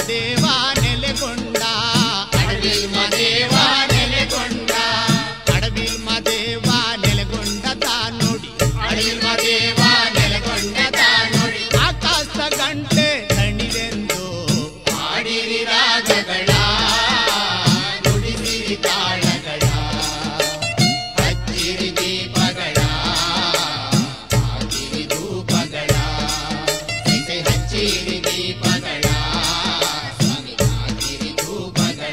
ಮದೇವ ನೆಲೆಗೊಂಡ ಅಡವಿಲ್ ಮದೇವ ನೆಲೆಗೊಂಡ ಅಡವಿಲ್ ಮದೇವ ನೆಲೆಗೊಂಡ ತಾ ನೋಡಿ ಅಡವಿಲ್ ಮದೇವ ನೆಲೆಗೊಂಡ ತಾ ನೋಡಿ ಆಕಾಶ ಗಂಟೆ ದಣಿದೆಂದು ಹಾಡಿರಿ ರಾಗಗಳ ನುಡಿಸಿರಿ ತಾಳಗಳ ಹಚ್ಚಿರಿ ದೀಪಗಳ ಹಾಕಿರಿ ಧೂಪಗಳ ಸಿಸೆ ಹಚ್ಚಿರಿ ದೀಪಗಳ ಸ್ವಾಮಿ ಹಾಕಿರಿ ಧೂಪಗಳ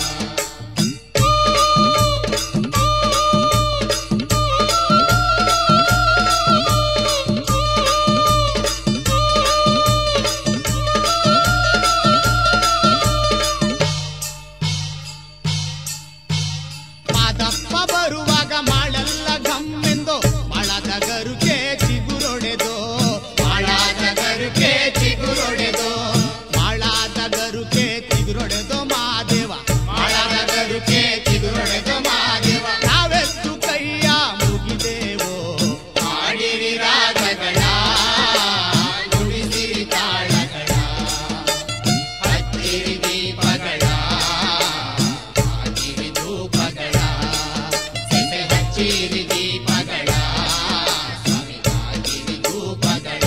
ಮಾದಪ್ಪ ಬರುವಾಗ ಮಾಳೆಲ್ಲ ಗಮ್ಮೆಂದು ಮಾಳದ ಗರುಕೆ ಚಿಗುರೊಡೆದು ಮಾಳಾದ ಗರುಕೆ ಚಿಗುರೊಡೆದು ಮಾಳಾದ ಗರುಕೆ ಚಿಗುರೊಡೆದು ಮಾದೇವ ಮಾಳಾದ ಗರುಕೆ ಚಿಗುರೊಡೆದು ಮಾದೇವ ನಾವೆತ್ತು ಕೈಯ ಮುಗಿದೇವೋ ಮಾಡಿರಿ ರಾಗಗಳ ನುಡಿಸಿರಿ ತಾಳಗಳ ಹತ್ತಿರಿ ದೀಪಗಳ ಹಾಕಿರಿ ಧೂಪಗಳ ಸಿಸೆ ಹಚ್ಚಿರಿ ದೀಪಗಳ ಸ್ವಾಮಿ ಹಾಕಿರಿ ಧೂಪಗಳ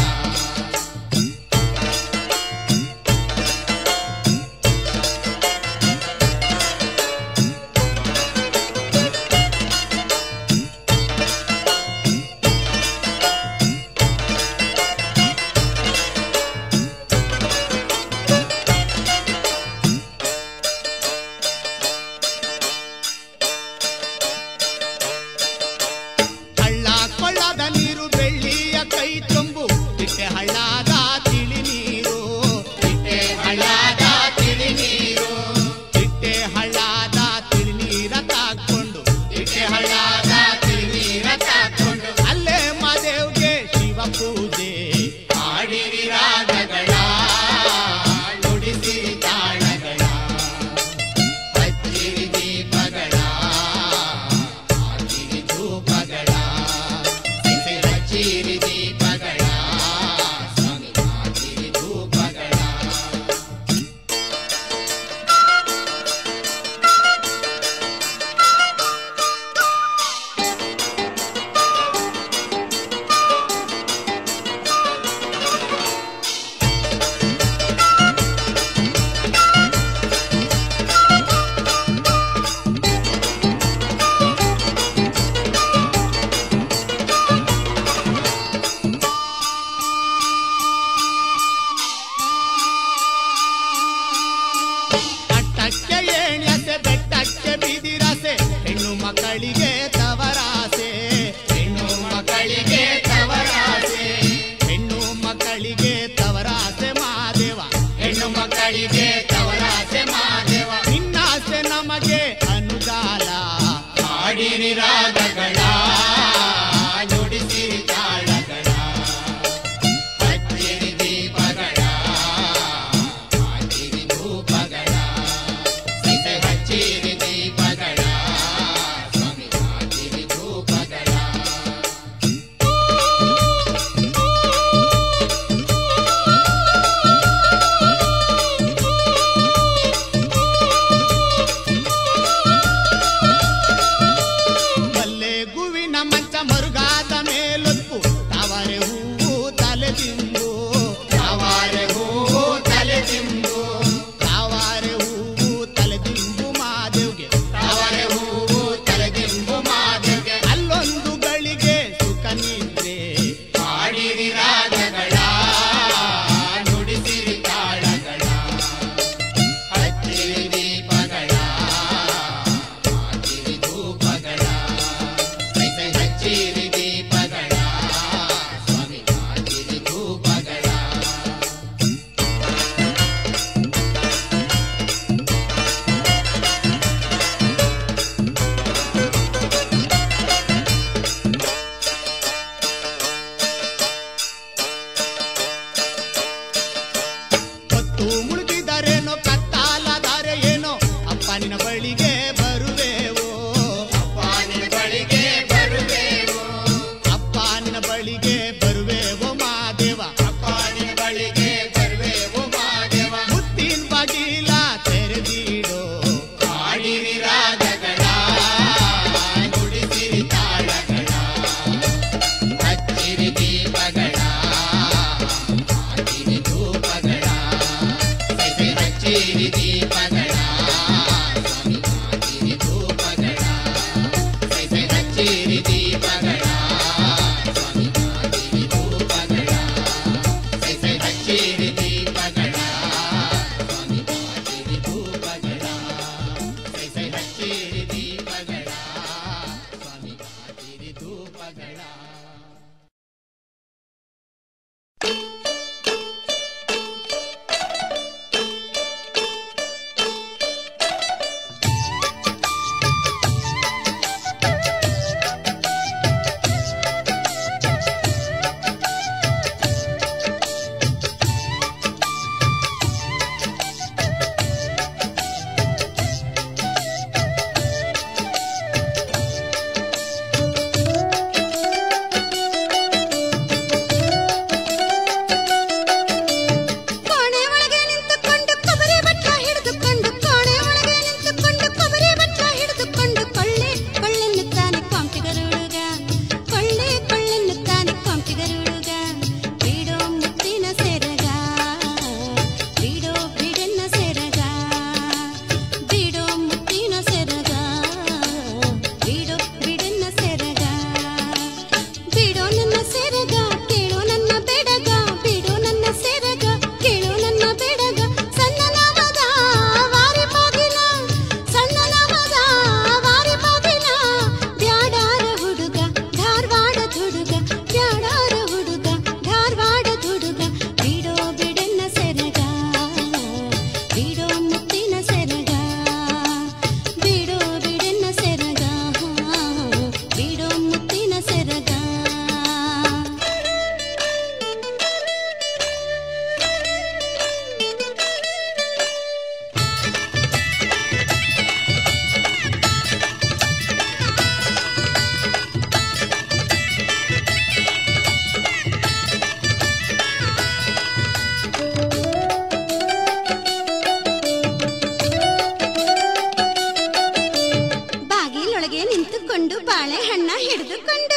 ಹಳ್ಳ ಕೊಳ್ಳದ ನೀರು ಬೆಳ್ಳಿಯ ಕೈ ತುಂಬು ತಿಟ್ಟೆ ಹಳ್ಳದ ತಿಳಿ ನೀರು ತಿಟ್ಟೆ ಹಳ್ಳದ ತಿಳಿ ನೀರು ತಿಟ್ಟೆ ಹಳ್ಳದ ತಿಳಿ ನೀರ ತಾಕೊಂಡು ತಿಟ್ಟೆ ಹಳ್ಳದ ತಿಳಿ ನೀರ ತಾಕೊಂಡು ಅಲ್ಲೇ ಮಾದೇವ್ಗೆ ಶಿವ ಪೂಜೆ ಮಾಡಿರಿ ರಾಗಗಳ ನುಡಿಸಿರಿ ತಾಳಗಳ ಹಚ್ಚಿರಿ ದೀಪಗಳ ಹಾಕಿರಿ ಧೂಪಗಳ ಸಿಸೆ ಹಚ್ಚಿರಿ ದೀಪಗಳ ಸ್ವಾಮಿ ಹಾಕಿರಿ ಧೂಪಗಳ ಅಟ್ಟಕ್ಕೆ ಏಣ್ಯಸೆ ಬೆಟ್ಟಕ್ಕೆ ಬಿದಿರಸೆ ಹೆಣ್ಣು ಮಕ್ಕಳಿಗೆ ತವರಾಸೆ ಹೆಣ್ಣು ಮಕ್ಕಳಿಗೆ ತವರಾಸೆ ಹೆಣ್ಣು ಮಕ್ಕಳಿಗೆ ತವರಾಸೆ ಮಾದೇವ ಹೆಣ್ಣು ಮಕ್ಕಳಿಗೆ ತವರಾಸೆ ಮಾದೇವ ನಿನ್ನಾಸೆ ನಮಗೆ ಅನುಗಾಲ ಮಾಡಿರಿ ರಾಗಗಳ ನುಡಿಸಿರಿ ತಾಳಗಳ ಹಚ್ಚಿರಿ ದೀಪಗಳ ಹಾಕಿರಿ ಧೂಪಗಳ ಸಿಸೆ ಹಚ್ಚಿರಿ ದೀಪಗಳ ಸ್ವಾಮಿ ಹಾಕಿರಿ ಧೂಪಗಳ ಮಲ್ಲೆ ಗುವಿನ ಮಂಚ ಮರುಗಾದ ಮೇಲೊತ್ತು ತಾವರೆ ಹೂವು ತಲೆ ತಿಂದು ತಾವರೆ ಹೂವು ತಲೆ ತಿಂದು ತಾವರೆ ಹೂವು ತಲೆ ದಿಂಬು ಮಾದೇವ್ಗೆ ತಾವರೆ ಹೂವು ತಲೆ ದಿಂಬು ಮಾದೇವ್ಗೆ ಅಲ್ಲೊಂದು ಗಳಿಗೆ ಸುಖ ನಿದ್ರೆ ಮಾಡಿರಿ ರಾಗಗಳ ನುಡಿಸಿರಿ ತಾಳಗಳ ಹಚ್ಚಿರಿ ದೀಪಗಳ ಹಾಕಿರಿ ಧೂಪಗಳ ಸಿಸೆ ಹಚ್ಚಿರಿ ದೀಪಗಳ ಸ್ವಾಮಿ ಹಾಕಿರಿ ಧೂಪ ಪಗಳ ಕೋಣೆ ಒಳಗೆ ನಿಂತುಕೊಂಡು ಕೊಬ್ಬರಿ ಬಟ್ಲ ಹಿಡಿದುಕೊಂಡು ಕೋಣೆ ಒಳಗೆ ನಿಂತುಕೊಂಡು ಕೊಬ್ಬರಿ ಬಟ್ಲ ಹಿಡಿದುಕೊಂಡು ಕೊಳ್ಳೆ ಕೊಳ್ಳೆನ್ನುತ್ತಾನೆ ಕೊಂಪಿಗರುಡುಗ ಕೊಳ್ಳೆ ಕೊಳ್ಳೆನ್ನುತ್ತಾನೆ ಕೊಂಪಿಗರುಡುಗ ಬೀಡೋ ಮುತ್ತಿನ ಸೆರಗ ಬೀಡೋ ಬಿಡನ್ನ ಸೆರಗ ಬೀಡೋ ಮುತ್ತಿನ ಸೆರಗ ಬೀಡೋ ಬಿಡನ್ನ ಸೆರಗ ಬಿಡೋ ನನ್ನ ಸೆರಗ ಕೇಳೋ ನನ್ನ ಬೆಡಗ ಬಿಡೋ ನನ್ನ ಸೆರಗ ಕೇಳೋ ನನ್ನ ಬೆಡಗ ಸಣ್ಣ ನಾಮದ ವಾರಿ ಬಾಗಿಲ ಸಣ್ಣ ನಾಮದ ವಾರಿ ಬಾಗಿಲ ಬ್ಯಾಡಾರ ಹುಡುಗ ಧಾರವಾಡದ ಹುಡುಗ ಬ್ಯಾಡಾರ ಹುಡುಗ ಧಾರವಾಡದ ಹುಡುಗ ಬಿಡೋ ಬಿಡನ್ನ ಸೆರಗ ಬಿಡೋ ಮುತ್ತಿನ ಸೆರಗ ಬಿಡೋ ಬಿಡನ್ನ ಸೆರಗ ಬಿಡೋ ಮುತ್ತಿನ ಸೆರಗ ಬಾಗಿಲೊಳಗೆ ನಿಂತುಕೊಂಡು ಬಾಳೆಹಣ್ಣ ಹಿಡಿದುಕೊಂಡು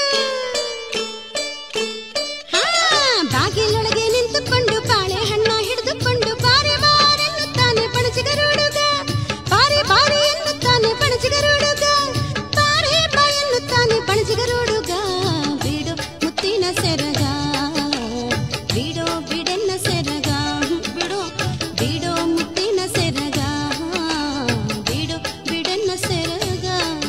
ಹಾ, ಬಾಗಿಲೊಳಗೆ ನಿಂತುಕೊಂಡು ಬಾಳೆಹಣ್ಣ ಹಿಡಿದುಕೊಂಡು ಬಾರೆ ಬಾರೆನ್ನುತ್ತಾನೆ ಪಣಚಿಗರುಡುಗ ಬಾರೆ ಬಾರೆ ಎನ್ನುತ್ತಾನೆ ಪಣಚಿಗರುಡುಗ ಬಾರೆ ಬಾ ಎನ್ನುತ್ತಾನೆ ಪಣಚಿಗರುಡುಗ ಬಿಡು ಮುತ್ತಿನ ಸೆರಗ ಬಿಡೋ ಬಿಡೆನ್ನ ಸೆರಗ ಬಿಡು ಬಿಡೋ ಮುತ್ತಿನ ಸೆರಗ ಬಿಡು ಬಿಡೆನ್ನ ಸೆರಗ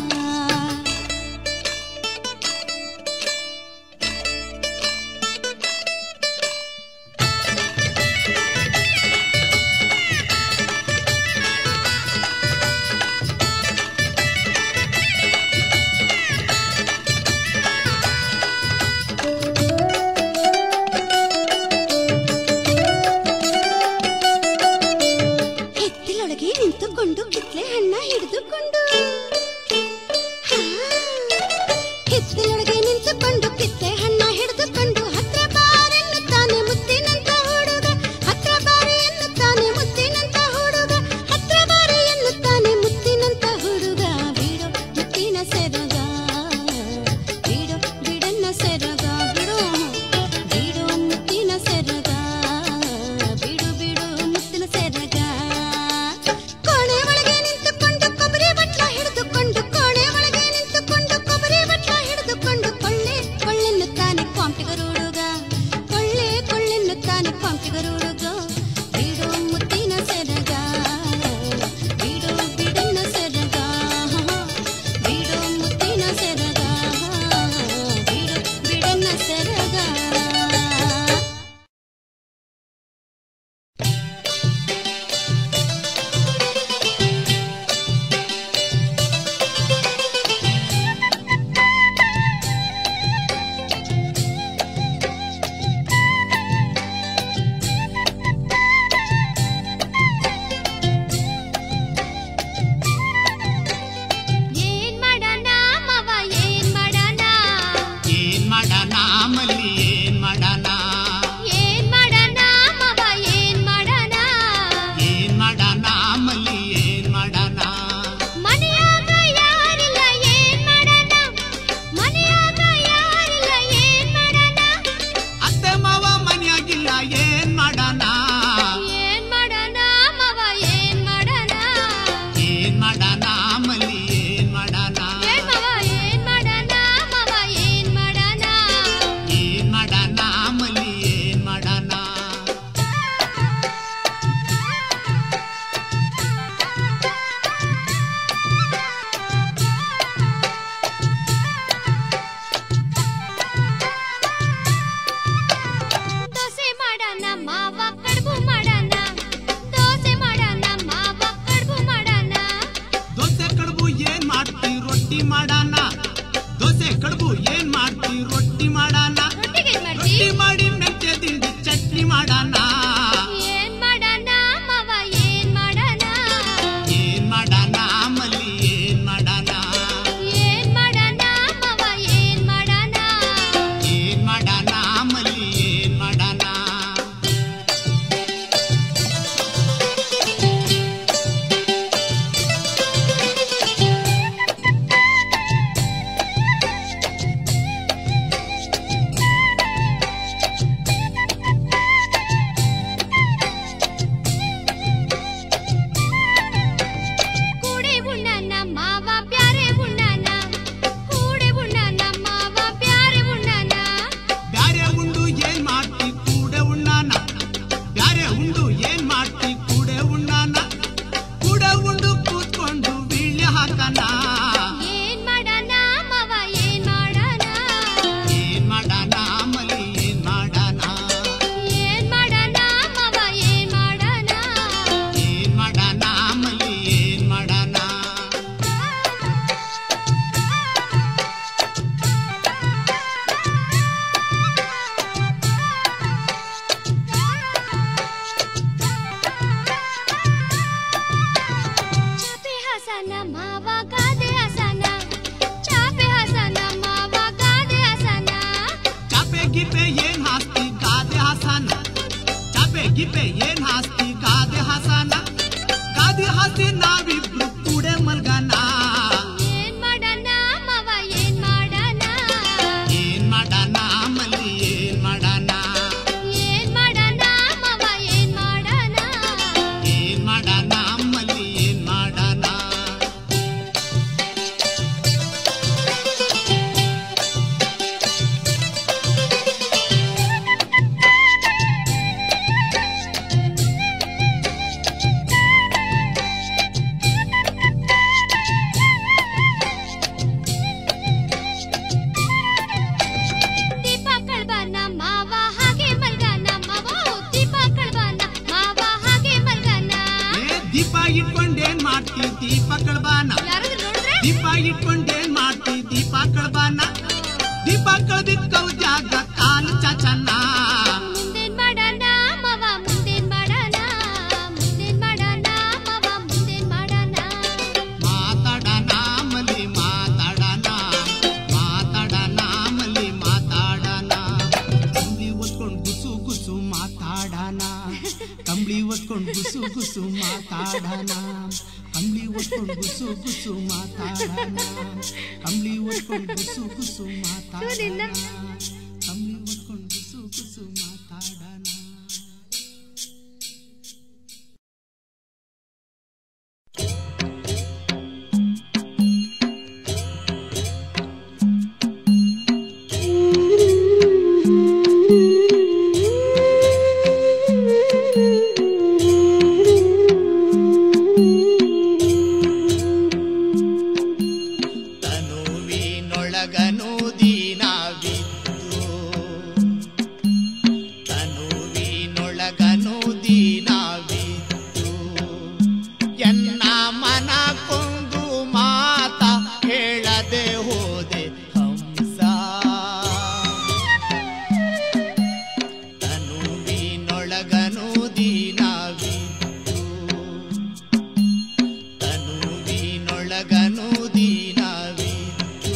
ಹಿತ್ತಿಲೊಳಗೆ ನಿಂತುಕೊಂಡು ಕಿತ್ಲೆ ಹಣ್ಣ ಹಿಡಿದುಕೊಂಡು ಹಾ, ಹಿತ್ತಿಲೊಳಗೆ ನಿಂತುಕೊಂಡು ಕಿತ್ಲೆ ಹಣ್ಣ ಹಿಡಿದುಕೊಂಡು ಹತ್ರ ಬಾರೆನ್ನುತ್ತಾನೆ ಮುತ್ತಿನಂತ ಹುಡುಗ ಹತ್ರ ಬಾರೆ ಎನ್ನುತ್ತಾನೆ ಮುತ್ತಿನಂತ ಹುಡುಗ ಹತ್ರ ಬಾರೆ ಎನ್ನುತ್ತಾನೆ ಮುತ್ತಿನಂತ ಹುಡುಗ ಬಿಡು ಮುತ್ತಿನ ಸೆರಗ ಬಿಡು ಬಿಡನ್ನ ಸೆರಗ ಬಿಡು ಬಿಡು ಮುತ್ತಿನ ಸೆರಗ ಬಿಡು ಬಿಡು ಮುತ್ತಿನ ಸೆರಗ ಕೋಣೆ ಒಳಗೆ ನಿಂತುಕೊಂಡು ಕೊಬ್ಬರಿ ಬಟ್ಲ ಹಿಡಿದುಕೊಂಡು ಕೋಣೆ ಒಳಗೆ ನಿಂತುಕೊಂಡು ಕೊಬ್ಬರಿ ಬಟ್ಲ ಹಿಡಿದುಕೊಂಡು ಕೊಳ್ಳೆ ಕೊಳ್ಳೆನ್ನುತ್ತಾನೆ ಕೊಂಪಿಗರುಡುಗ ಕೊಳ್ಳೆ ಕೊಳ್ಳೆನ್ನುತ್ತಾನೆ ಕೊಂಪಿಗರುಡುಗ ಬಿಡು ಮುತ್ತಿನ ಸೆರಗ ಬಿಡು ಬಿಡನ್ನ ಸೆರಗ ಬಿಡು ಮುತ್ತಿನ ಸೆರಗ ಬಿಡು ಬಿಡನ್ನ ಸೆರಗ ಏನ್ ಮಾಡಣ ಮವ ಏನ್ ಮಾಡಣ ಏನ್ ಮಾಡಣ ಮಲ್ಲಿ ಏನ್ ಮಾಡಣ ಏನ್ ಮಾಡಣ ಮವ ಏನ್ ಮಾಡಣ ಏನ್ ಮಾಡಣ ಮಲ್ಲಿ ಏನ್ ಮಾಡಣ ಮನೆಯಾಗ ಯಾರಿಲ್ಲ ಏನ್ ಮಾಡಣ ಮನೆಯಾಗ ಯಾರಿಲ್ಲ ಏನ್ ಮಾಡಣ ಅತ್ತೆ ಮಾವ ಮನ್ಯಾಗಿಲ್ಲ ಏನ್ ಮಾಡಣ ಏನ್ ಮಾಡಣ ಮವ ಏನ್ ಮಾಡಣ ಏನ್ ಮಾಡಣ ಮಲ್ಲಿ ಏನ್ ಮಾಡಣ ಏನ್ ಮವ ಏನ್ ಮಾಡಣ ಮವ ಏನ್ ಮಾಡಣ ಏನ್ ಮಾಡಣ ಗಿಪ್ಪೆ ಏನ್ ಹಾಸ್ತಿ ಗಾದೆ ಹಾಸನ ಗಾದೆ ಹಾಸ್ತಿ ನಾವಿಬ್ರು ಕೂಡೆ ಮಲ್ಗನ ಏನ್ ಮಾಡಣ ಮಾವ ಏನ್ ಮಾಡಣ ಏನ್ ಮಾಡಣ ಮಲ್ಲಿ ಏನ್ ಮಾಡಣ ಏನ್ ಮಾಡಣ ಮಾವ ಏನ್ ಮಾಡಣ ಏನ್ ಮಾಡಣ ಮಲ್ಲಿ ಏನ್ ಮಾಡಣ ದೀಪ ಕಳ್ಬನ ಮಾವ ಹಾಗೆ ಮಲ್ಗನ ಮಾವ ದೀಪ ಕಳ್ಬನ ಮಾವ ಹಾಗೆ ಮಲ್ಗನ ಏ ದೀಪ ಇಟ್ಕೊಂಡೇನ್ ಮಾಡ್ತಿ ದೀಪ ಕಳ್ಬಾನ ಯಾರಾದ್ರೂ ನೋಡಿದ್ರೆ ದೀಪ ಇಟ್ಕೊಂಡೇನ್ ಮಾಡ್ತಿ ದೀಪ ಕಳ್ಬಾನ ದೀಪ ಕಳ್ದಿಕ್ಕವ್ ಜಾಗ ಕಾಲು ಚಾಚನ್ನ ಮುಂದೇನ್ ಮಾಡಣ ಮಾವ ಮುಂದೇನ್ ಮಾಡಣ ಮುಂದೇನ್ ಮಾಡಣ ಮಾವ ಮುಂದೇನ್ ಮಾಡಣ ಮಾತಾಡಣ ಮಲ್ಲಿ ಮಾತಾಡಣ ಮಾತಾಡಣ ಮಲ್ಲಿ ಮಾತಾಡಣ ಕಂಬಳಿ ಒತ್ಕೊಂಡ್ ಗುಸು ಗುಸು ಮಾತಾಡಣ ಕಂಬಳಿ ಒತ್ಕೊಂಡ್ ಗುಸು ಗುಸು ಮಾತಾಡಣ ಕಂಬಳಿ ಒತ್ಕೊಂಡ್ ಗುಸು ಗುಸು ಮಾತಾಡಣ ಕಂಬಳಿ ಒತ್ಕೊಂಡ್ ಗುಸು ಗುಸು ಮಾತಾಡಣ ಕಂಬಳಿ ಒತ್ಕೊಂಡ್ ಗುಸು ಗುಸು ಮಾತಾಡಣ ತನುವಿನೊಳಗನು ದೀನವಿದ್ದು ತನುವಿನೊಳಗನು ದೀನವಿದ್ದು ಎನ್ನ ಮನ ಕೊಂದು ಮಾತ ಹೇಳದೆ ಹೋದೆ ಹಂಸ ತನುವಿನೊಳಗನು ದೀನವಿದ್ದು ತನುವಿನೊಳಗನು ದೀನವಿದ್ದು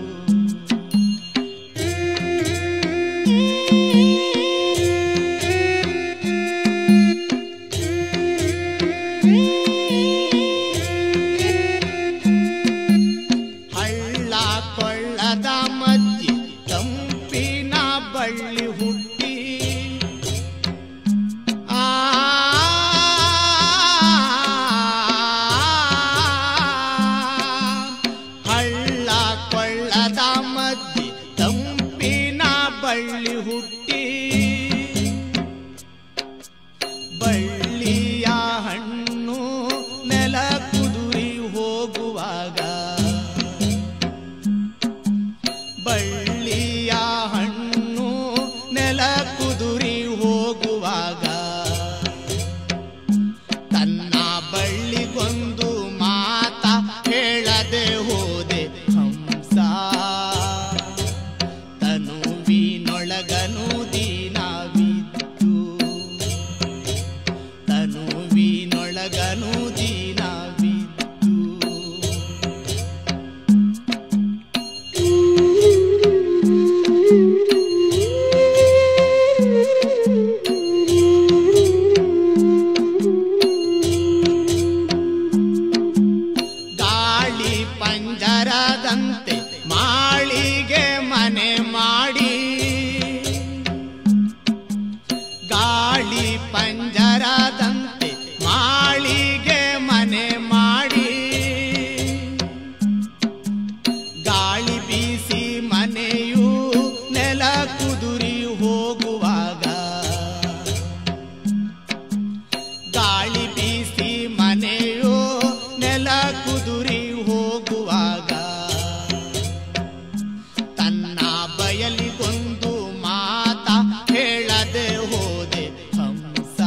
ಹಳ್ಳ ಕೊಳ್ಳದ ಮಧ್ಯೆ ತಂಪಿನ ಬಳ್ಳಿ ಹುಟ್ಟಿ ಆ ಹಳ್ಳ ಕೊಳ್ಳದ ಮಧ್ಯೆ ತಂಪಿನ ಬಳ್ಳಿ ಹುಟ್ಟಿ ಬಳ್ಳಿಯ ಹಣ್ಣು ನೆಲ ಕುದುರಿ ಹೋಗುವಾಗ ಬಳ್ಳಿಯ ಹಣ್ಣು ನೆಲ ಕುದುರಿ ಹೋಗುವಾಗ ತನ್ನ ಬಳ್ಳಿಗೊಂದು ಮಾತ ಹೇಳದೆ ಹೋದೆ ಹಂಸ ತನುವಿನೊಳಗನು ದೀನವಿದ್ದು ತನುವಿನೊಳಗನು ದೀನವಿದ್ದು ಗಾಳಿ ಪಂಜರದಂತೆ ಮಾಳಿಗೆ ಮನೆ ಮಾಡಿ ಗಾಳಿ ಪಂಜರದಂತೆ ಮಾಳಿಗೆ ಮನೆ ಮಾಡಿ ಗಾಳಿ ಬೀಸಿ ಮನೆಯು ನೆಲ ಕುದುರಿ ಹೋಗುವಾಗ ಗಾಳಿ ಬೀಸಿ ಮನೆಯು ನೆಲ ಕುದುರಿ ಹೋಗುವಾಗ ತನ್ನ ಬಯಲಿಗೊಂದು ಮಾತ ಹೇಳದೆ ಹೋದೆ ಹಂಸ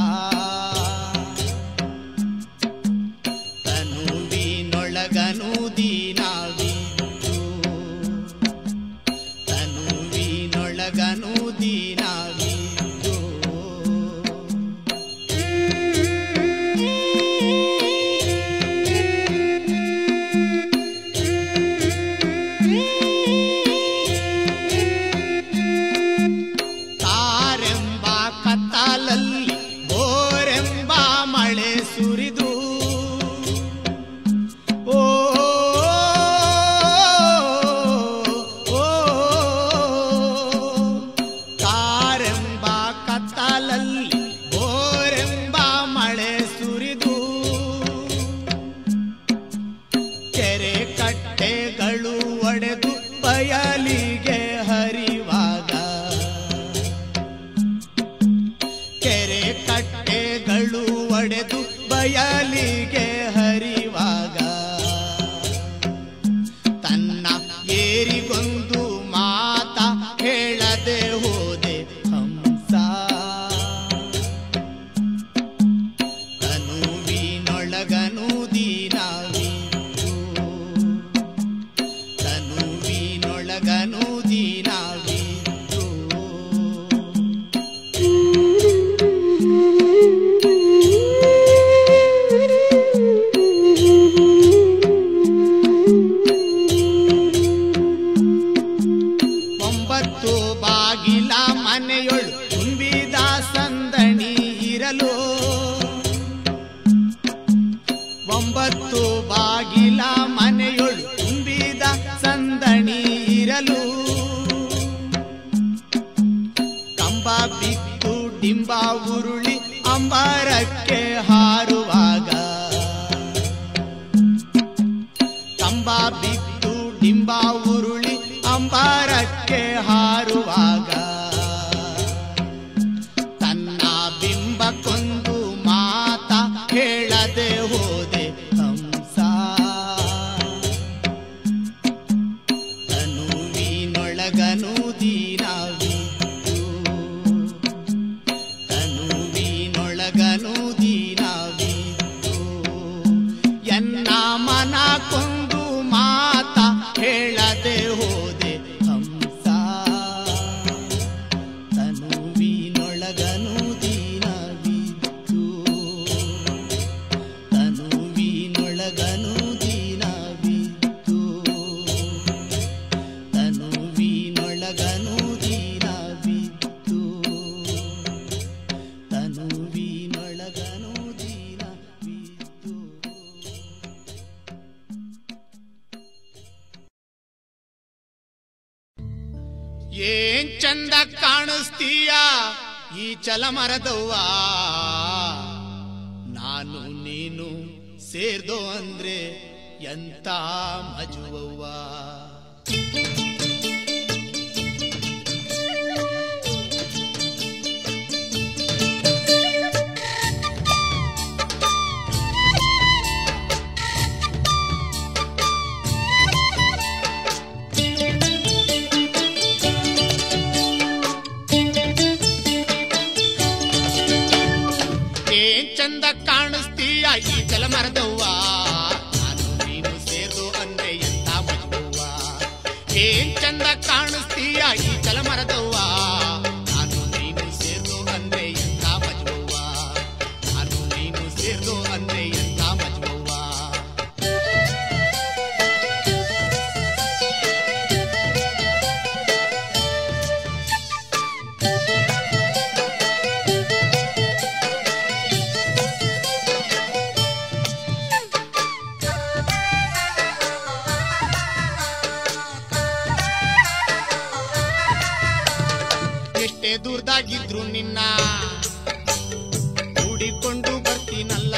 ತನುವಿನೊಳಗನು ದೀನವಿದ್ದು ತನುವಿನೊಳಗನು ದೀನವಿದ್ದು ತಾರೆಂಬ ಕತ್ತಲಲ್ಲಿ ಓ ದಿನವಿದ್ದು ಒಂಬತ್ತು ಬಾಗಿಲ ಮನೆಯೊಳು ತುಂಬಿದ ಸಂದಣಿ ಇರಲು ಒಂಬತ್ತು ಬಾಗಿಲ ಮನೆಯೊಳು ತುಂಬಿದ ಸಂದಣಿ ಇರಲು ಕಂಬ ಬಿತ್ತು ಡಿಂಬ ಉರುಳಿ ಅಂಬರಕ್ಕೆ ಹಾರುವಾಗ ಕಂಬ ಬಿತ್ತು ಡಿಂಬ ಉರುಳಿ ಅಂಬರಕ್ಕೆ ಹಾರುವಾಗ ತನ್ನ ಬಿಂಬಕ್ಕೊಂದು ಮಾತ ಹೇಳದೆ ಹೋದೆ ಹಂಸ ತನುವಿನೊಳಗನು ದೀನವಿದ್ದು ತನುವಿನೊಳಗನು ದೀನವಿದ್ದು ಎನ್ನ ಮನ ಕೊಂದು ಮಾತ ಹೇಳದೆ ಹೋದೆ ಹಂಸ ತನುವಿನೊಳಗನು ದೀನವಿದ್ದು ತನುವಿನೊಳಗನು ದೀನವಿದ್ದು ತನುವಿನೊಳಗನು ದೀನವಿದ್ದು ತನುವಿನೊಳಗನು ದೀನವಿದ್ದು ಏನ್ ಚಂದ ಕಾಣಿಸ್ತೀಯ ಈ ಚಲಮರದವ್ವ ನಾನು ನೀನು ಸೇರ್ದೋ ಅಂದ್ರೆ ಎಂತ ಮಜುವವ್ವ ಏನ್ ಚಂದ ಕಾಣಿಸ್ತೀಯ ಈ ಜಲಮರದವ್ವ ನಾನು ನೀನು ಸೇರ್ದು ಅಂದ್ರೆ ಎಂತ ಮಜುವ್ವ ಏನ್ ಚಂದ ಕಾಣಿಸ್ತೀಯ ಈ ಜಲಮರದವ್ವ ನಾನು ನೀನು ಸೇರ್ದು ಅಂದ್ರೆ ಎಂತ ಮಜುವ್ವ ನಾನು ನೀನು ಸೇರ್ದು ಅಂದ್ರೆ ಎಂತ ಮಜುವ್ವ ಎಷ್ಟೇ ದೂರದಾಗಿದ್ರು ನಿನ್ನ ಹುಡಿಕೊಂಡು ಬರ್ತೀನಲ್ಲ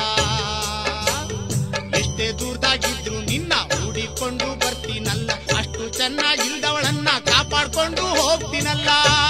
ಎಷ್ಟೇ ದೂರದಾಗಿದ್ರು ನಿನ್ನ ಹುಡಿಕೊಂಡು ಬರ್ತೀನಲ್ಲ ಅಷ್ಟು ಚೆನ್ನಾಗಿಲ್ದವಳನ್ನ ಕಾಪಾಡ್ಕೊಂಡು ಹೋಗ್ತೀನಲ್ಲ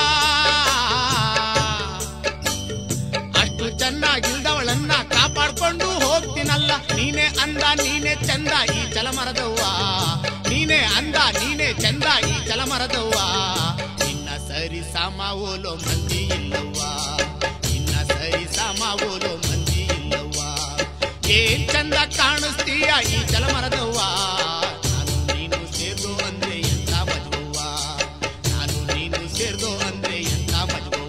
ಅಷ್ಟು ಚೆನ್ನಾಗಿಲ್ದವಳನ್ನ ಕಾಪಾಡ್ಕೊಂಡು ಹೋಗ್ತೀನಲ್ಲ ನೀನೇ ಅಂದ ನೀನೇ ಚಂದ ಈ ಚಲಮರದವ್ವ ನೀನೇ ಅಂದ ನೀನೇ ಚಂದ ಈ ಚಲಮರದವ್ವ ನಿನ್ನ ಸರಿ ಸಮ ಓಲೋ ಮಂದಿ ಇಲ್ಲವ್ವ ನಿನ್ನ ಸರಿ ಸಮ ಓಲೋ ಮಂದಿ ಇಲ್ಲವ್ವ ಏನ್ ಚಂದ ಕಾಣಿಸ್ತೀಯ ಈ ಚಲಮರದವ್ವ ನಾನು ನೀನು ಸೇರ್ದು ಅಂದ್ರೆ ಎಂತ ಮಜುವ್ವ ನಾನು ನೀನು ಸೇರ್ದು ಅಂದ್ರೆ ಎಂತ ಮಜುವ್ವ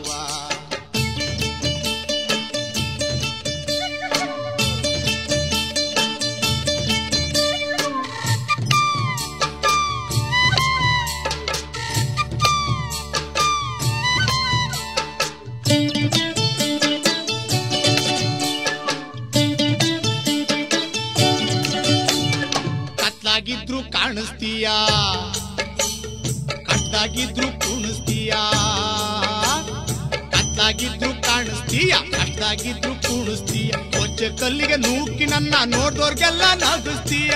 ಕತ್ಲಾಗಿದ್ರು ಕಾಣಿಸ್ತೀಯ ಕಟ್ಟಾಗಿದ್ರು ಕುಣಿಸ್ತೀಯ ಕತ್ಲಾಗಿದ್ರು ಕಾಣಿಸ್ತೀಯ ಕಟ್ಟಾಗಿದ್ರು ಕುಣಿಸ್ತೀಯ ಕೊಚ್ಚೆ ಕಲ್ಲಿಗೆ ನೂಕಿ ನನ್ನ ನೋಡ್ದೋರ್ಗೆಲ್ಲ ನಗಿಸ್ತೀಯ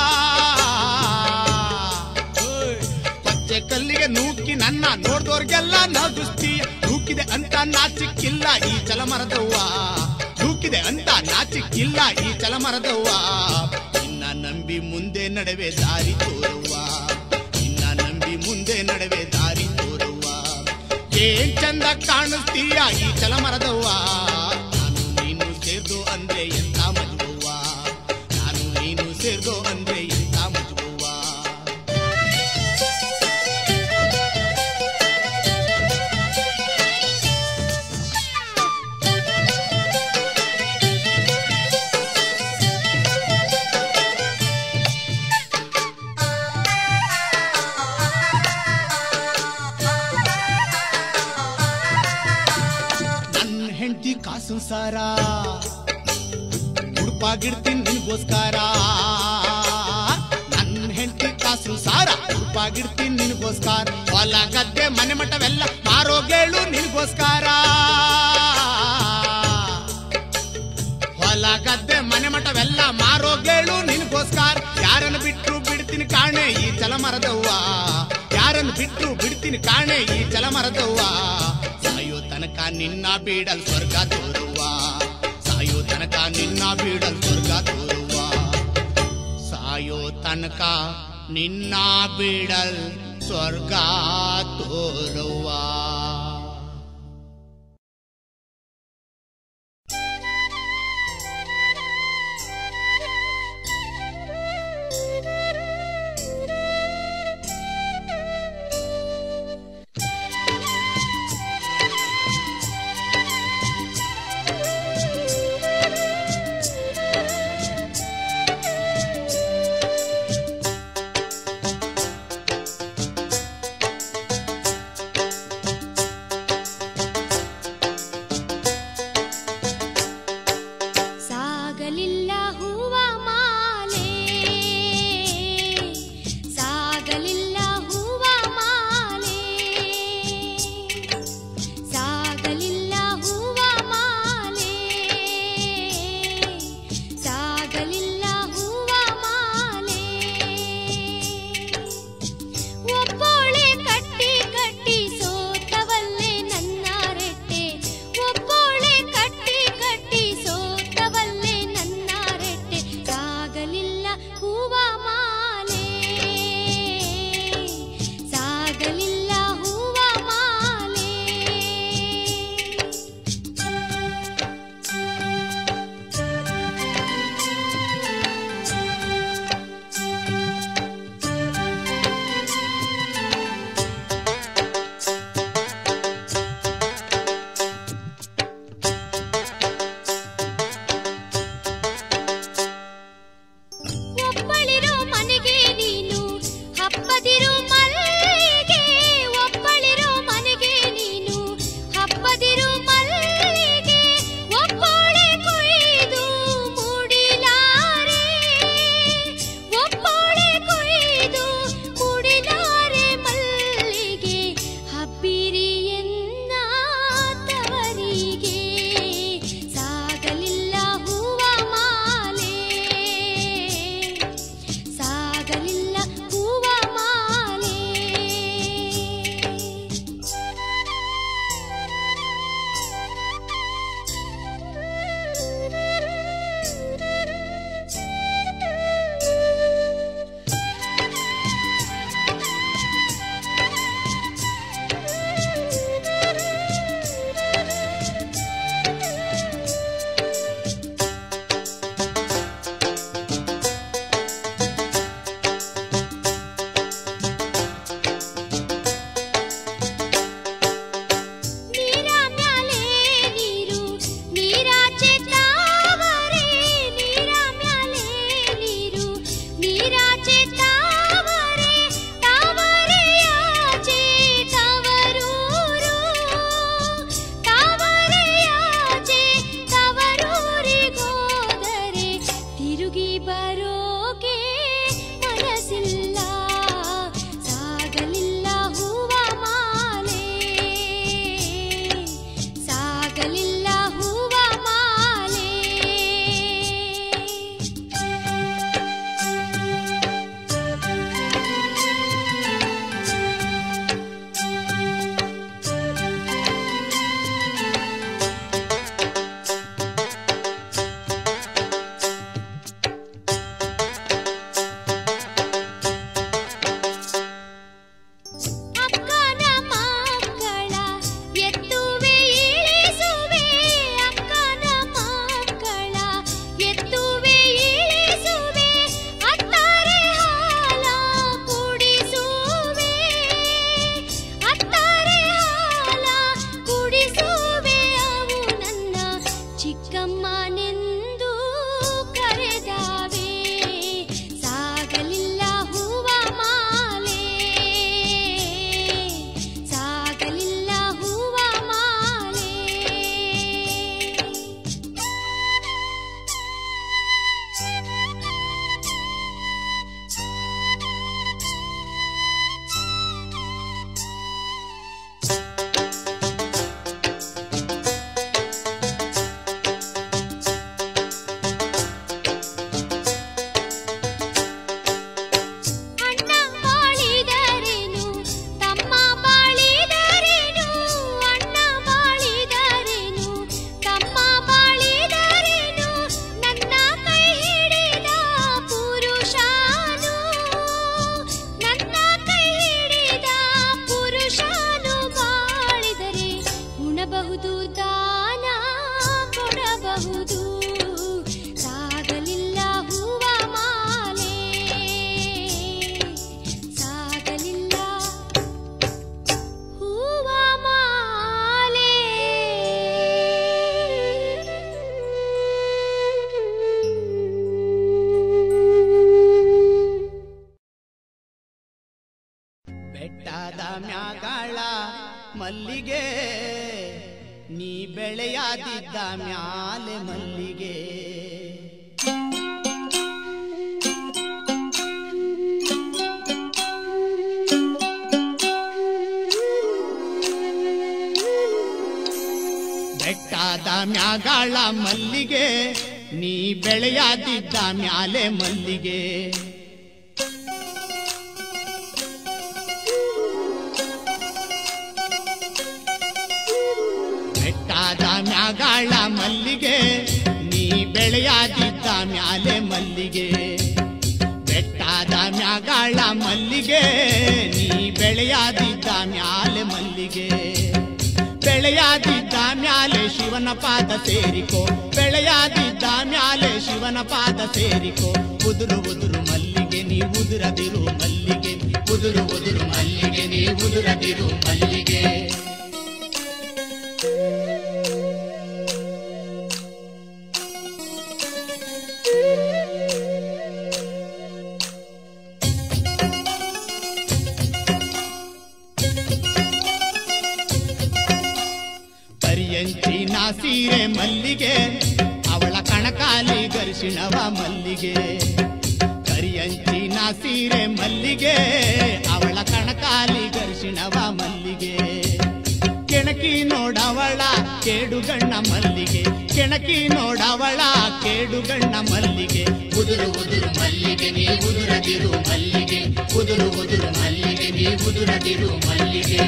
ಓಯ್, ಕೊಚ್ಚೆ ಕಲ್ಲಿಗೆ ನೂಕಿ ನನ್ನ ನೋಡ್ದೋರ್ಗೆಲ್ಲ ನಗಿಸ್ತೀಯ ನೂಕಿದೆ ಅಂತ ನಾಚಿಕ್ಕಿಲ್ಲ ಈ ಚಲಮರದವ್ವ ನೂಕಿದೆ ಅಂತ ನಾಚಿಕ್ಕಿಲ್ಲ ಈ ಚಲಮರದವ್ವ ನಿನ್ನ ನಂಬಿ ಮುಂದೆ ನಡುವೆ ದಾರಿ ತೋರುವ ನಿನ್ನ ನಂಬಿ ಮುಂದೆ ನಡುವೆ ದಾರಿ ತೋರುವ ಏನ್ ಚಂದ ಕಾಣಿಸ್ತೀಯ ಈ ಚಲಮರದವ್ವ ನಾನು ನೀನು ಸೇರ್ದು ಅಂದ್ರೆ ಎಂತ ಮಜುವ್ವ ನಾನು ನೀನು ಸೇರ್ದು ಅಂದ್ರೆ ಎಂತ ಮಜುವ್ವ ಸಂಸಾರ ಉಡುಪಾಗಿಡ್ತೀನಿ ನಿನ್ಗೋಸ್ಕರ ನನ್ನ ಹೆಂಡತಿ ಕಾಸು ಸಾರ ಉಡುಪಾಗಿಡ್ತೀನಿ ನಿನ್ಗೋಸ್ಕರ ಹೊಲ ಗದ್ದೆ ಮನೆ ಮಠವೆಲ್ಲ ಮಾರೋಗೇಳು ನಿನ್ಗೋಸ್ಕರ ಹೊಲ ಗದ್ದೆ ಮನೆ ಮಠವೆಲ್ಲ ಮಾರೋಗೇಳು ನಿನ್ಗೋಸ್ಕರ ಯಾರನ್ನು ಬಿಟ್ರು ಬಿಡ್ತೀನಿ ಕಾಣೆ ಈ ಚಲಮರದವ್ವ ಯಾರನ್ನು ಬಿಟ್ರು ಬಿಡ್ತೀನಿ ಕಾಣೆ ಈ ಚಲಮರದವ್ವ ಸಾಯೋ ತನಕ ನಿನ್ನ ಬೀಡಲ್ ಸ್ವರ್ಗ ತೋರುವ ಸಾಯೋ ತನಕ ನಿನ್ನ ಬೀಡಲ್ ಸ್ವರ್ಗ ತೋರುವ ಸಾಯೋ ತನಕ ನಿನ್ನ ಬೀಡಲ್ ಸ್ವರ್ಗ ತೋರುವ ಮಲ್ಲಿಗೆ ನೀ ಬೆಳೆಯಾದಿದ್ದ ಮ್ಯಾಲೆ ಮಲ್ಲಿಗೆ ಬೆಟ್ಟಾದ ಮ್ಯಾಗಾಳ ಮಲ್ಲಿಗೆ ನೀ ಬೆಳೆಯಾದಿದ್ದ ಮ್ಯಾಲೆ ಮಲ್ಲಿಗೆ ಬೆಟ್ಟಾದ ಮ್ಯಾಗಾಳ ಮಲ್ಲಿಗೆ ನೀ ಬೆಳೆಯಾದಿದ್ದ ಮ್ಯಾಲೆ ಮಲ್ಲಿಗೆ ಬೆಟ್ಟಾದ ಮ್ಯಾಗಾಳ ಮಲ್ಲಿಗೆ ನೀ ಬೆಳೆಯಾದಿದ್ದ ಮ್ಯಾಲೆ ಮಲ್ಲಿಗೆ ಬೆಳೆಯಾದಿದ್ದ ಮ್ಯಾಲೆ ಶಿವನ ಪಾದ ಸೇರಿಕೋ ಬೆಳೆಯಾದಿದ್ದ ಮ್ಯಾಲೆ ಶಿವನ ಪಾದ ಸೇರಿಕೋ ಉದುರು ಉದುರು ಮಲ್ಲಿಗೆ ನೀ ಉದುರದಿರು ಮಲ್ಲಿಗೆ ಉದುರು ಉದುರು ಮಲ್ಲಿಗೆ ನೀ ಉದುರದಿರು ಮಲ್ಲಿಗೆ ಕರಿಯಂಚಿನ ಸೀರೆ ಮಲ್ಲಿಗೆ ಅವಳ ಕಣಕಾಲಿ ಗರಿಶಿಣವ ಮಲ್ಲಿಗೆ ಕರಿಯಂಚಿನ ಸೀರೆ ಮಲ್ಲಿಗೆ ಅವಳ ಕಣಕಾಲಿ ಗರಿಶಿಣವ ಮಲ್ಲಿಗೆ ಕೆಣಕಿ ನೋಡವಳ ಕೇಡುಗಣ್ಣ ಮಲ್ಲಿಗೆ ಕೆಣಕಿ ನೋಡವಳ ಕೇಡುಗಣ್ಣ ಮಲ್ಲಿಗೆ ಉದುರು ಉದುರು ಮಲ್ಲಿಗೆ ನೀ ಉದುರದಿರು ಮಲ್ಲಿಗೆ ಉದುರು ಉದುರು ಮಲ್ಲಿಗೆ ನೀ ಉದುರದಿರು ಮಲ್ಲಿಗೆ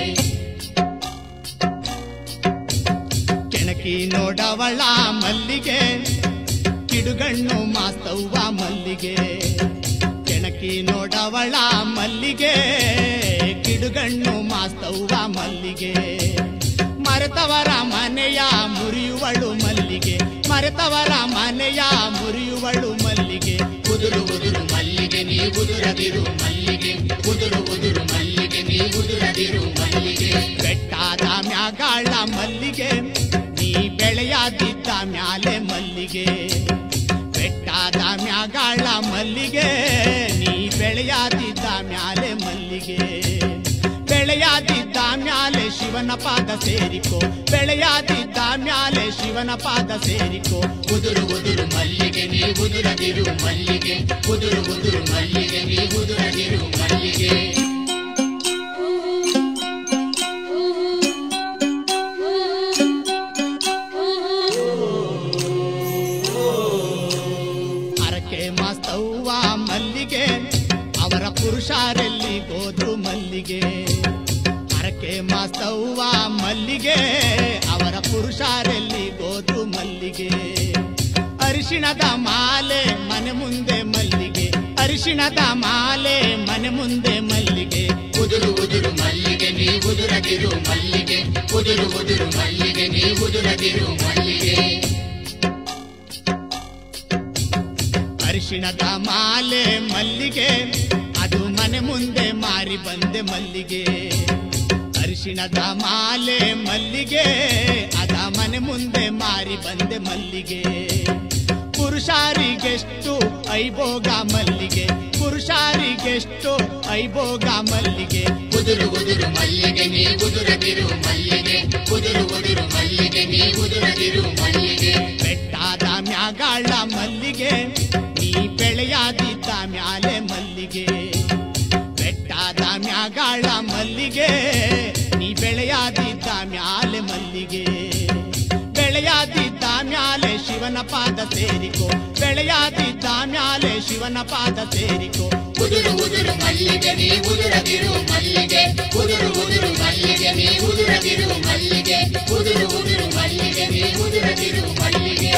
ಕೆಣಕಿ ನೋಡವಳ ಮಲ್ಲಿಗೆ ಕಿಡುಗಣ್ಣು ಮಾಸ್ತವ್ವ ಮಲ್ಲಿಗೆ ಕೆಣಕಿ ನೋಡವಳ ಮಲ್ಲಿಗೆ ಕಿಡುಗಣ್ಣು ಮಾಸ್ತವ್ವ ಮಲ್ಲಿಗೆ ಮರೆತವರ ಮನೆಯ ಮುರಿಯುವಳು ಮಲ್ಲಿಗೆ ಮರೆತವರ ಮನೆಯ ಮುರಿಯುವಳು ಮಲ್ಲಿಗೆ ಉದುರು ಉದುರು ಮಲ್ಲಿಗೆ ನೀ ಉದುರದಿರು ಮಲ್ಲಿಗೆ ಉದುರು ಉದುರು ಮಲ್ಲಿಗೆ ನೀ ಉದುರದಿರು ಮಲ್ಲಿಗೆ ಬೆಟ್ಟಾದ ಮ್ಯಾಗಾಳ ಮಲ್ಲಿಗೆ ನೀ ಬೆಳೆಯಾದಿದ್ದ ಮ್ಯಾಲೆ ಮಲ್ಲಿಗೆ ಬೆಟ್ಟಾದ ಮ್ಯಾಗಾಳ ಮಲ್ಲಿಗೆ ನೀ ಬೆಳೆಯಾದಿದ್ದ ಮ್ಯಾಲೆ ಮಲ್ಲಿಗೆ ಬೆಳೆಯಾದಿದ್ದ ಮ್ಯಾಲೆ ಶಿವನ ಪಾದ ಸೇರಿಕೋ ಬೆಳೆಯಾದಿದ್ದ ಮ್ಯಾಲೆ ಶಿವನ ಪಾದ ಸೇರಿಕೋ ಉದುರು ಉದುರು ಮಲ್ಲಿಗೆ ನೀ ಉದುರದಿರು ಮಲ್ಲಿಗೆ ಉದುರು ಉದುರು ಮಲ್ಲಿಗೆ ನೀ ಉದುರದಿರು ಮಲ್ಲಿಗೆ ಹರಕೆ ಮಾಸ್ತವ್ವ ಮಲ್ಲಿಗೆ ಅವರ ಪುರುಷಾರೆಲ್ಲಿ ಹೋದ್ರು ಮಲ್ಲಿಗೆ ಹರಕೆ ಮಾಸ್ತವ್ವ ಮಲ್ಲಿಗೆ ಅವರ ಪುರುಷಾರೆಲ್ಲಿ ಹೋದ್ರು ಮಲ್ಲಿಗೆ ಅರಿಶಿಣದ ಮಾಲೆ ಮನೆ ಮುಂದೆ ಮಲ್ಲಿಗೆ ಅರಿಶಿಣದ ಮಾಲೆ ಮನೆ ಮುಂದೆ ಮಲ್ಲಿಗೆ ಉದುರು ಉದುರು ಮಲ್ಲಿಗೆ ನೀ ಉದುರದಿರು ಮಲ್ಲಿಗೆ ಉದುರು ಉದುರು ಮಲ್ಲಿಗೆ ನೀ ಉದುರದಿರು ಮಲ್ಲಿಗೆ ಅರಿಶಿಣದ ಮಾಲೆ ಮಲ್ಲಿಗೆ ಅದು ಮನೆ ಮುಂದೆ ಮಾರಿ ಬಂದೆ ಮಲ್ಲಿಗೆ ಅರಿಶಿಣದ ಮಾಲೆ ಮಲ್ಲಿಗೆ ಅದ ಮನೆ ಮುಂದೆ ಮಾರಿ ಬಂದೆ ಮಲ್ಲಿಗೆ ಪುರುಷಾರಿಗೆಷ್ಟು ಐಭೋಗ ಮಲ್ಲಿಗೆ ಪುರುಷಾರಿಗೆಷ್ಟು ಐಭೋಗ ಮಲ್ಲಿಗೆ ಉದುರು ಉದುರು ಮಲ್ಲಿಗೆ ನೀ ಉದುರದಿರು ಮಲ್ಲಿಗೆ ಉದುರು ಉದುರು ಮಲ್ಲಿಗೆ ನೀ ಉದುರದಿರು ಮಲ್ಲಿಗೆ ಬೆಟ್ಟಾದ ಮ್ಯಾಗಾಳ ಮಲ್ಲಿಗೆ ನೀ ಬೆಳೆಯಾದಿದ್ದ ಮ್ಯಾಲೆ ಮಲ್ಲಿಗೆ ಬೆಟ್ಟಾದ ಮ್ಯಾಗಾಳ ಮಲ್ಲಿಗೆ ನೀ ಬೆಳೆಯಾದಿದ್ದ ಮ್ಯಾಲೆ ಮಲ್ಲಿಗೆ ಬೆಳೆಯಾದಿದ್ದ ಮ್ಯಾಲೆ ಶಿವನ ಪಾದ ಸೇರಿಕೋ ಬೆಳೆಯಾದಿದ್ದ ಮ್ಯಾಲೆ ಶಿವನ ಪಾದ ಸೇರಿಕೋ ಉದುರು ಉದುರು ಮಲ್ಲಿಗೆ ನೀ ಉದುರದಿರು ಮಲ್ಲಿಗೆ ಉದುರು ಉದುರು ಮಲ್ಲಿಗೆ ನೀ ಉದುರದಿರು ಮಲ್ಲಿಗೆ ಉದುರು ಉದುರು ಮಲ್ಲಿಗೆ ನೀ ಉದುರದಿರು ಮಲ್ಲಿಗೆ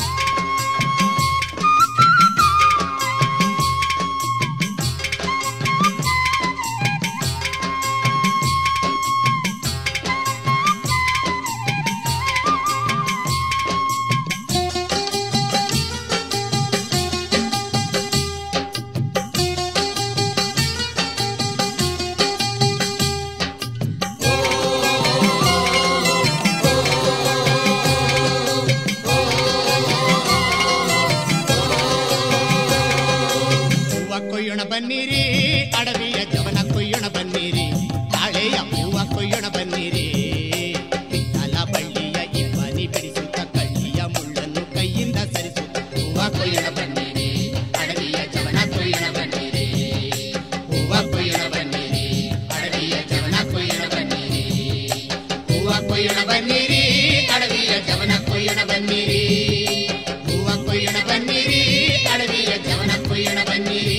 ಆ ಬನ್ನಿರಿ ಹೂವ ಕೊಯ್ಯಣ ಬನ್ನಿರಿ ಅಡವಿಯ ಜವನ ಕೊಯ್ಯಣ ಬನ್ನಿರಿ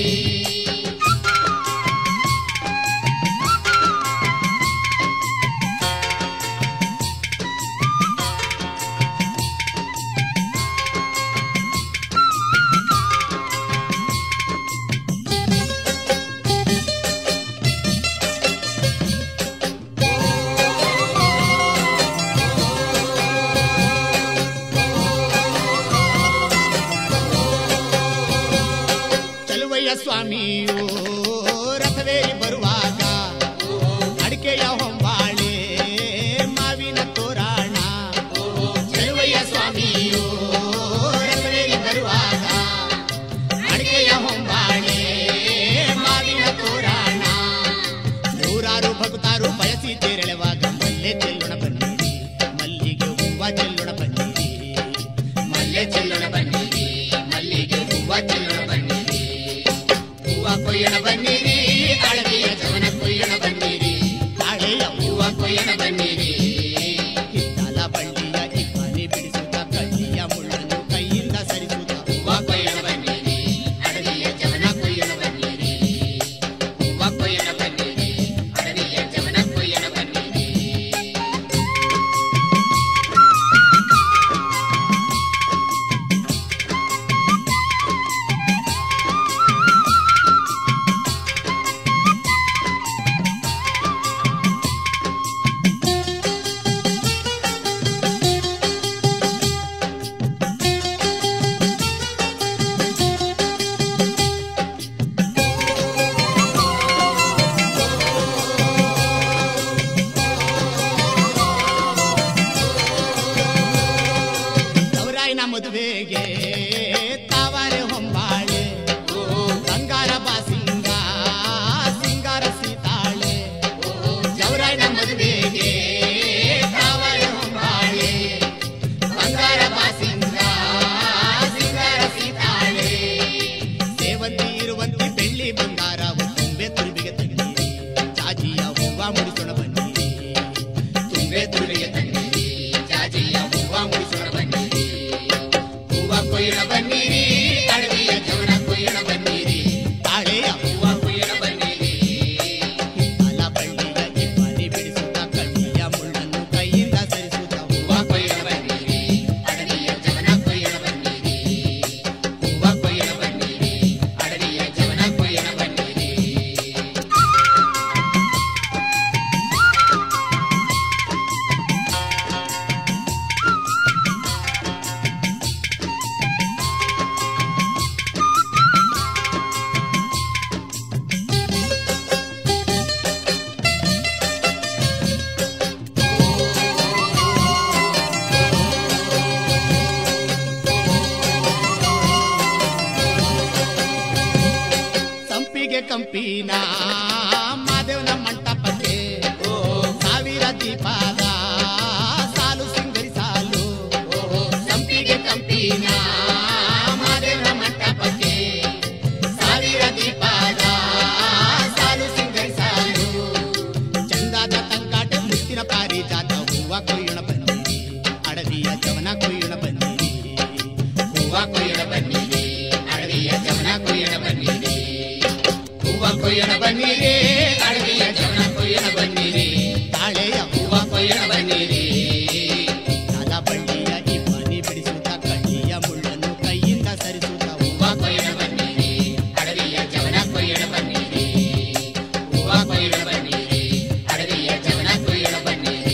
ಚಲುವಯ್ಯ ಸ್ವಾಮಿಯೋ ರಥವೇರಿ ಬರುವಾಗ ಅಡಿಕೆಯ ಹೊಂಬಾಳೆ ಮಾವಿನ ತೋರಾಣ ಚೆಲುವಯ್ಯ ಸ್ವಾಮಿಯೋ ರಥವೇರಿ ಬರುವಾಗ ಅಡಿಕೆಯ ಹೊಂಬಾಳೆ ಮಾವಿನ ತೋರಾಣ ನೂರಾರು ಭಕ್ತಾರು ಬಯಸಿ ತೆರಳುವಾಗ ಮಲ್ಲೆ ಚೆಲ್ಲೋಣ ಬನ್ನಿರಿ ಮಲ್ಲಿಗೆ ಹೂವ ಚೆಲ್ಲೋಣ ಬನ್ನಿರಿ ಮಲ್ಲೆ ಚೆಲ್ಲೋಣ ಬನ್ನಿರಿ ಮಲ್ಲಿಗೆ ಹೂವ ಚೆಲ್ಲೋಣ ಬನ್ನಿರಿ ಹೂವ ಕೊಯ್ಯಣ ಬನ್ನಿರಿ ಅಳವಿಯ ಜವನ ಕೊಯ್ಯಣ ಬನ್ನಿರಿ ತಾಳೆಯ ಹೂವ ಕೊಯ್ಯಣ ಬನ್ನಿರಿ ಹಿತ್ತಲ ಬಳ್ಳಿಯ ಇಬ್ಬನಿ ಬಿಡಿಸುತ್ತ ಕಳ್ಳಿಯ ಮುಳ್ಳನ್ನು ಕೈಯಿಂದ ಸರಿಸುತ್ತ ಹೂವ ಕೊಯ್ಯಣ ಬನ್ನಿರಿ ಅಡವಿಯ ಜವನ ಕೊಯ್ಯಣ ಬನ್ನಿರಿ ಹೂವ ಕೊಯ್ಯಣ ಬನ್ನಿರಿ ಅಡವಿಯ ಜವನ ಕೊಯ್ಯಣ ಬನ್ನಿರಿ ಗೌರಾಯಿನ ಮದುವೆಗೆ ತಾವರೆ ಹೊಂಬಾಳೆ ಬಂಗಾರ ಬಾಸಿಂಗ ಸಿಂಗಾರ ಸೀತಾಳೆ ಜವರಾಯನ ಮದುವೆಗೆ ಕಾವಲೆ ಹೊಂಬಾಳೆ ಬಂಗಾರ ಬಾಸಿಂಗ ಸಿಂಗಾರ ಸೀತಾಳೆ ಸೇವಂತಿ ಇರುವಂತಿ ಬೆಳ್ಳಿ ಬಂಗಾರ ತುಂಬೆ ತುರುಬಿಗೆ ತಂದಿರಿ ಜಾಜಿಯ ಹೂವ ಮುಡಿಸೋಣ ಬನ್ನಿರಿ ತುಂಬೆ ತುಳಿಗೆ ತನ್ನಿರಿ ಜಾಜಿಯ ಹೂವ ಮುಡಿಸೋಣ ಬನ್ನಿರಿ ಹೂವ ಕೊಯ್ಯಣ ಬನ್ನಿರಿ ಅಡವಿಯ ಜವನ ಕೊಯ್ಯಣ ಬನ್ನಿರಿ ತಾಳೆಯ ಹೂವ ಕೊಯ್ಯಣ ಬನ್ನಿರಿ ಹಿತ್ತಲ ಬಳ್ಳಿಯ ಇಬ್ಬನಿ ಬಿಡಿಸುತ್ತ ಕಳ್ಳಿಯ ಮುಳ್ಳನ್ನು ಕೈಯಿಂದ ಸರಿಸುತ್ತ ಹೂವ ಕೊಯ್ಯಣ ಬನ್ನಿರಿ ಅಡವಿಯ ಜವನ ಕೊಯ್ಯಣ ಬನ್ನಿರಿ ಹೂವ ಕೊಯ್ಯಣ ಬನ್ನಿರಿ ಅಡವಿಯ ಜವನ ಕೊಯ್ಯಣ ಬನ್ನಿರಿ ಸಂಪಿಗೆ ಕಂಪಿನ ಮಾದೇವನ ಮಂಟಪಕ್ಕೆ ಸಾವಿರ ದೀಪದ ಸಾಲು ಸಿಂಗರಿ ಸಾಲು ಸಂಪಿಗೆ ಕಂಪಿನ ಮಾದೇವನ ಮಂಟಪಕ್ಕೆ ಸಾವಿರ ದೀಪದ ಸಾಲು ಸಿಂಗರಿ ಸಾಲು ಚಂದಾದ ತಂಗಾಟ ಮುತ್ತಿನ ಪಾರಿಜಾತ ಹೂವ ಕೊಯ್ಯೋಣ ಬಂದಿರಿ ಅಡವಿಯ ಜವನ ಕೊಯ್ಯೋಣ ಬಂದಿರಿ ಹೂವ ಕೊಯ್ಯಣ ಬನ್ನಿರಿ ಅಡವಿಯ ಜವನ ಕೊಯ್ಯಣ ಬನ್ನಿರಿ ಹೂವ ಕೊಯ್ಯಣ ಬನ್ನಿರಿ ಅಡವಿಯ ಜವನ ಕೊಯ್ಯಣ ಬನ್ನಿರಿ ತಾಳೆಯ ಹೂವ ಕೊಯ್ಯಣ ಬನ್ನಿರಿ ತಲ ಬಳ್ಳಿಯ ಇಬ್ಬನಿ ಬಿಡಿಸುತ್ತ ಕಳ್ಳಿಯ ಮುಳ್ಳನ್ನು ಕೈಯಿಂದ ಸರಿಸುತ್ತ ಹೂವ ಕೊಯ್ಯಣ ಬನ್ನಿರಿ ಅಡವಿಯ ಜವನ ಕೊಯ್ಯಣ ಬನ್ನಿರಿ ಹೂವ ಕೊಯ್ಯಣ ಬನ್ನಿರಿ ಅಡವಿಯ ಜವನ ಕೊಯ್ಯಣ ಬನ್ನಿರಿ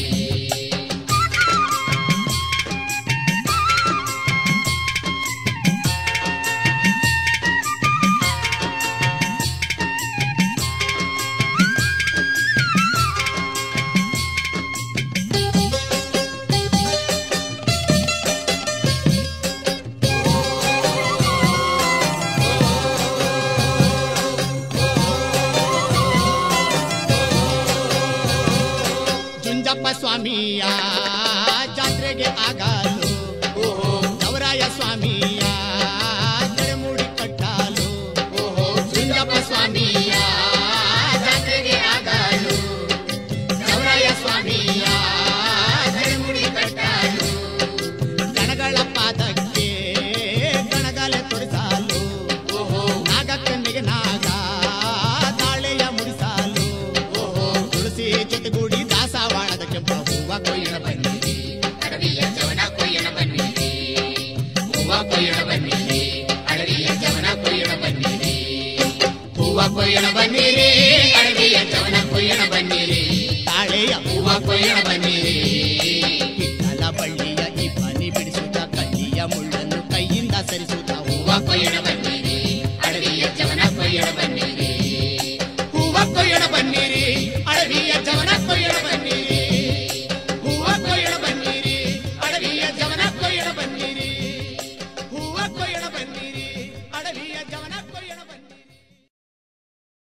ಜುಂಜಪ್ಪ ಸ್ವಾಮಿಯ ಜಾತ್ರೆಗೆ ಆಗಲು ಗೌರಾಯ ಸ್ವಾಮಿಯ ಜಡಮುಡಿ ಕಟ್ಟಲು ಜುಂಜಪ್ಪ ಸ್ವಾಮಿಯ ಜಾತ್ರೆಗೆ ಆಗಲು ಗೌರಯ್ಯ ಸ್ವಾಮಿಯ ಧರಿಮುಡಿ ಕಟ್ಟಲು ಗಣಗಳ ಅಡವಿಯ ಚವನ ಕೊಯ್ಯಣ ಬನ್ನಿರಿ ತಾಳೆಯ ಹೂವ ಕೊಯ್ಯಣ ಬನ್ನಿರಿ ಹಿತ್ತಲ ಬಳ್ಳಿಯ ಇಬ್ಬನಿ ಬಿಡಿಸುತ್ತ ಕಲ್ಲಿಯ ಮುಳ್ಳನ್ನು ಕೈಯಿಂದ ಸರಿಸುತ್ತ ಹೂವ ಹೂವ ಕೊಯ್ಯಣ ಬನ್ನಿರಿ